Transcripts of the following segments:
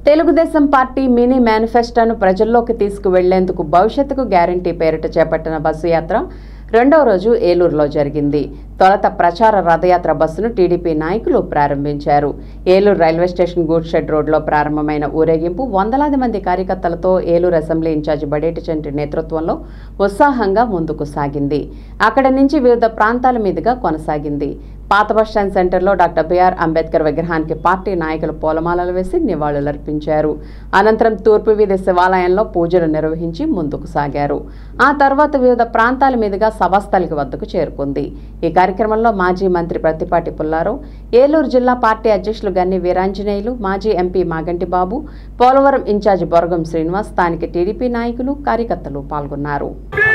Telugu Desam party mini మేనిఫెస్టోను ప్రజల్లోకి తీసుకువెళ్లేందుకు భవిష్యత్తుకు గ్యారంటీ పేరిట చేపట్టిన బస్సు యాత్ర రెండవ రోజు ఏలూరులో జరిగింది తొలత ప్రచార రథయాత్ర బస్సును టీడీపీ నాయకులు ప్రారంభించారు Eluru railway station good shed రోడ్లో ప్రారంభమైన ఊరేగింపు వందలాది మంది కార్యకర్తలతో ఏలూరు అసెంబ్లీ ఇన్ఛార్జి బడేటి చంటి నేతృత్వంలో ఉత్సాహంగా ముందుకు సాగింది అక్కడి నుంచి వివిధ ప్రాంతాల మీదుగా కొనసాగింది పాత బస్టాండ్ సెంటర్లో డాక్టర్ బిఆర్ అంబేద్కర్ విగ్రహానికి పార్టీ నాయకులు పూలమాలలు వేసి నివాళులర్పించారు అనంతరం తూర్పు వీధి శివాలయంలో పూజలు నిర్వహించి ముందుకు సాగారు ఆ తర్వాత వివిధ ప్రాంతాల మీదుగా సభాస్థలికి వద్దకు చేరుకుంది ఈ కార్యక్రమంలో మాజీ మంత్రి ప్రతిపాటి పుల్లారావు ఏలూరు జిల్లా పార్టీ అధ్యక్షులు గన్ని వీరాంజనేయులు మాజీ ఎంపీ మాగంటి బాబు పోలవరం ఇన్ఛార్జి బొరగం శ్రీనివాస్ స్థానిక టీడీపీ నాయకులు కార్యకర్తలు పాల్గొన్నారు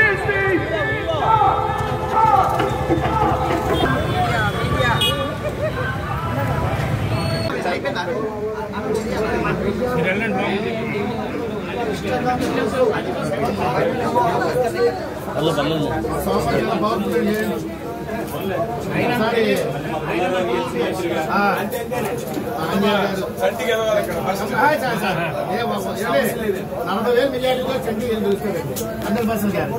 నలభై వేలు మిలియన్గా చండీ చూసుకోండి హండ్రెడ్ పర్సెంట్ గారు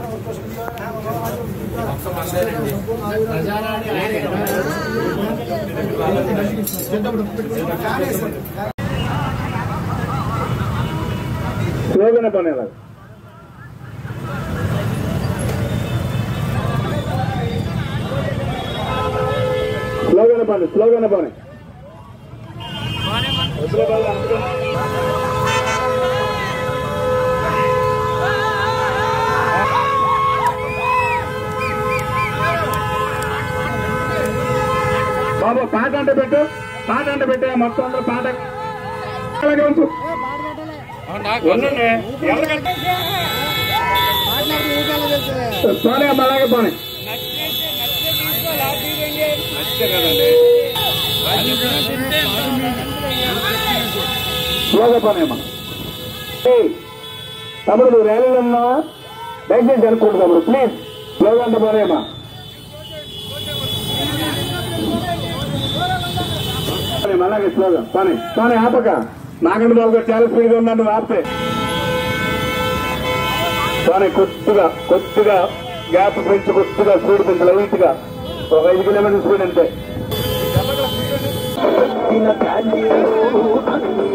స్లోగన్ పనేలా స్లోగన్ పని స్లోగన్ పని బాబు పాట అంటే పెట్టు పాట అంటే పెట్టే మొత్తం అందరూ పాట అలాగే ఉంచు ఉండండి. ఎవరికంటే పోనీ అమ్మ అలాగే పోనీ స్లోగా పోనీ అమ్మ ఏయ్, తమ్ముడు నువ్వు ర్యాలీలో ఉన్నావా దయచేసి అనుకోండి తమ్ముడు ప్లీజ్ స్లోగా అంటే పోనీ అమ్మా పోనీ, అలాగే స్లోగా పని పని ఆపక నాగండి బాబు గారు చాలా స్పీడ్గా ఉన్నాను నువ్వు ఆపితే కానీ కొద్దిగా కొద్దిగా గ్యాప్ పెంచి కొద్దిగా స్పీడ్ పెంచి లైట్ గా ఒక ఐదు కిలోమీటర్ స్పీడ్ అంతే